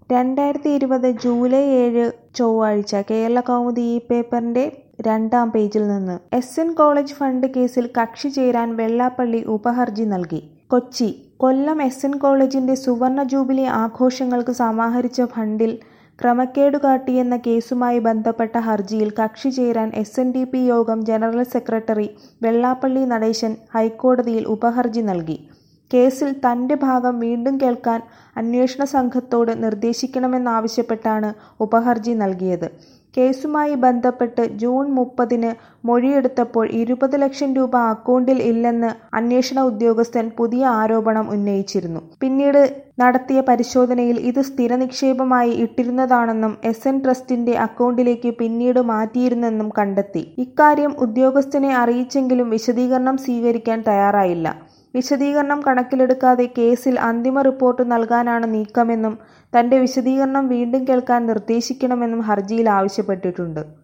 രണ്ടായിരത്തി ഇരുപത് ജൂലൈ ഏഴ് ചൊവ്വാഴ്ച കേരളകൗമുദി ഈ പേപ്പറിന്റെ രണ്ടാം പേജിൽ നിന്ന് എസ് എൻ കോളേജ് ഫണ്ട് കേസിൽ കക്ഷി ചേരാൻ വെള്ളാപ്പള്ളി ഉപഹർജി നൽകി കൊച്ചി കൊല്ലം എസ് എൻ കോളേജിന്റെ സുവർണ ജൂബിലി ആഘോഷങ്ങൾക്ക് സമാഹരിച്ച ഫണ്ടിൽ ക്രമക്കേടു കാട്ടിയെന്ന കേസുമായി ബന്ധപ്പെട്ട ഹർജിയിൽ കക്ഷി ചേരാൻ S N D P Yogam general secretary Vellappally Natesan ഹൈക്കോടതിയിൽ ഉപഹർജി നൽകി കേസിൽ തന്റെ ഭാഗം വീണ്ടും കേൾക്കാൻ അന്വേഷണ സംഘത്തോട് നിർദ്ദേശിക്കണമെന്നാവശ്യപ്പെട്ടാണ് ഉപഹർജി നൽകിയത് കേസുമായി ബന്ധപ്പെട്ട് ജൂൺ മുപ്പതിന് മൊഴിയെടുത്തപ്പോൾ ഇരുപത് ലക്ഷം രൂപ അക്കൗണ്ടിൽ ഇല്ലെന്ന് അന്വേഷണ ഉദ്യോഗസ്ഥൻ പുതിയ ആരോപണം ഉന്നയിച്ചിരുന്നു പിന്നീട് നടത്തിയ പരിശോധനയിൽ ഇത് സ്ഥിര നിക്ഷേപമായി ഇട്ടിരുന്നതാണെന്നും എസ് എൻ ട്രസ്റ്റിന്റെ അക്കൗണ്ടിലേക്ക് പിന്നീട് മാറ്റിയിരുന്നെന്നും കണ്ടെത്തി ഇക്കാര്യം ഉദ്യോഗസ്ഥനെ അറിയിച്ചെങ്കിലും വിശദീകരണം സ്വീകരിക്കാൻ തയ്യാറായില്ല വിശദീകരണം കണക്കിലെടുക്കാതെ കേസിൽ അന്തിമ റിപ്പോർട്ട് നൽകാനാണ് നീക്കമെന്നും തന്റെ വിശദീകരണം വീണ്ടും കേൾക്കാൻ നിർദ്ദേശിക്കണമെന്നും ഹർജിയിൽ ആവശ്യപ്പെട്ടിട്ടുണ്ട്